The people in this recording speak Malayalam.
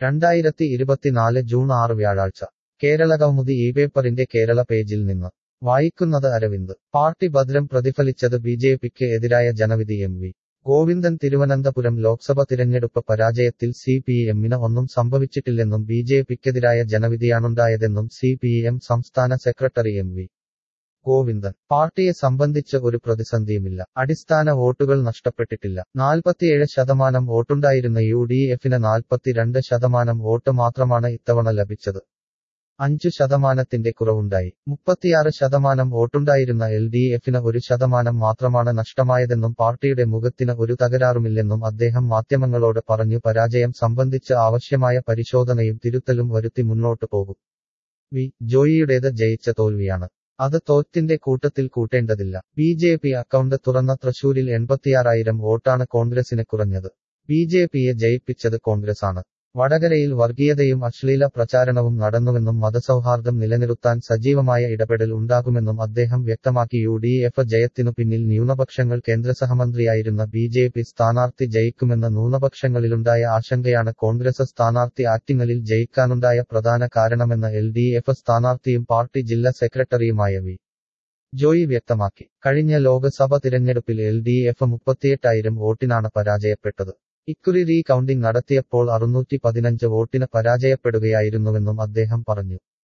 രണ്ടായിരത്തി ഇരുപത്തിനാല് ജൂൺ ആറ് വ്യാഴാഴ്ച കേരളകൗമുദി ഈ പേപ്പറിന്റെ കേരള പേജിൽ നിന്ന് വായിക്കുന്നത് അരവിന്ദ് പാർട്ടി ഭദ്രം പ്രതിഫലിച്ചത് ബിജെപിക്ക് എതിരായ ജനവിധി എം വി ഗോവിന്ദൻ തിരുവനന്തപുരം ലോക്സഭ തിരഞ്ഞെടുപ്പ് പരാജയത്തിൽ സി പി എമ്മിന് ഒന്നും സംഭവിച്ചിട്ടില്ലെന്നും ബി ജെ പിക്കെതിരായ ജനവിധിയാണുണ്ടായതെന്നും സി പി എം സംസ്ഥാന സെക്രട്ടറി എം വി ഗോവിന്ദൻ പാർട്ടിയെ സംബന്ധിച്ച് ഒരു പ്രതിസന്ധിയുമില്ല അടിസ്ഥാന വോട്ടുകൾ നഷ്ടപ്പെട്ടിട്ടില്ല നാൽപ്പത്തിയേഴ് ശതമാനം വോട്ടുണ്ടായിരുന്ന യു ഡി എഫിന് നാൽപ്പത്തിരണ്ട് ശതമാനം വോട്ട് മാത്രമാണ് ഇത്തവണ ലഭിച്ചത് അഞ്ചു ശതമാനത്തിന്റെ കുറവുണ്ടായി മുപ്പത്തിയാറ് ശതമാനം വോട്ടുണ്ടായിരുന്ന എൽ ഡി എഫിന് ഒരു ശതമാനം മാത്രമാണ് നഷ്ടമായതെന്നും പാർട്ടിയുടെ മുഖത്തിന് ഒരു തകരാറുമില്ലെന്നും അദ്ദേഹം മാധ്യമങ്ങളോട് പറഞ്ഞു പരാജയം സംബന്ധിച്ച് ആവശ്യമായ പരിശോധനയും തിരുത്തലും വരുത്തി മുന്നോട്ടു പോകും വി ജോയിയുടേത് ജയിച്ച തോൽവിയാണ് അത് തോറ്റിന്റെ കൂട്ടത്തിൽ കൂട്ടേണ്ടതില്ല ബി ജെ പി അക്കൗണ്ട് തുറന്ന തൃശൂരിൽ എൺപത്തിയാറായിരം വോട്ടാണ് കോൺഗ്രസിന് കുറഞ്ഞത് ബി ജെ പിയെ ജയിപ്പിച്ചത് കോൺഗ്രസാണ് വടകരയിൽ വർഗീയതയും അശ്ലീല പ്രചാരണവും നടന്നുവെന്നും മതസൗഹാർദ്ദം നിലനിർത്താൻ സജീവമായ ഇടപെടൽ ഉണ്ടാകുമെന്നും അദ്ദേഹം വ്യക്തമാക്കി യു ഡി എഫ് ജയത്തിനു പിന്നിൽ ന്യൂനപക്ഷങ്ങൾ കേന്ദ്രസഹമന്ത്രിയായിരുന്ന ബി ജെ പി സ്ഥാനാർത്ഥി ജയിക്കുമെന്ന ന്യൂനപക്ഷങ്ങളിലുണ്ടായ ആശങ്കയാണ് കോൺഗ്രസ് സ്ഥാനാർത്ഥി ആറ്റിങ്ങലിൽ ജയിക്കാനുണ്ടായ പ്രധാന കാരണമെന്ന് എൽ ഡി എഫ് സ്ഥാനാർത്ഥിയും പാർട്ടി ജില്ലാ സെക്രട്ടറിയുമായ വി ജോയി വ്യക്തമാക്കി കഴിഞ്ഞ ലോക്സഭ തിരഞ്ഞെടുപ്പിൽ എൽ ഡി എഫ് മുപ്പത്തിയെട്ടായിരം വോട്ടിനാണ് പരാജയപ്പെട്ടത് ഇക്കുറി റീ കൗണ്ടിംഗ് നടത്തിയപ്പോൾ അറുന്നൂറ്റി പതിനഞ്ച് വോട്ടിന് പരാജയപ്പെടുകയായിരുന്നുവെന്നും അദ്ദേഹം പറഞ്ഞു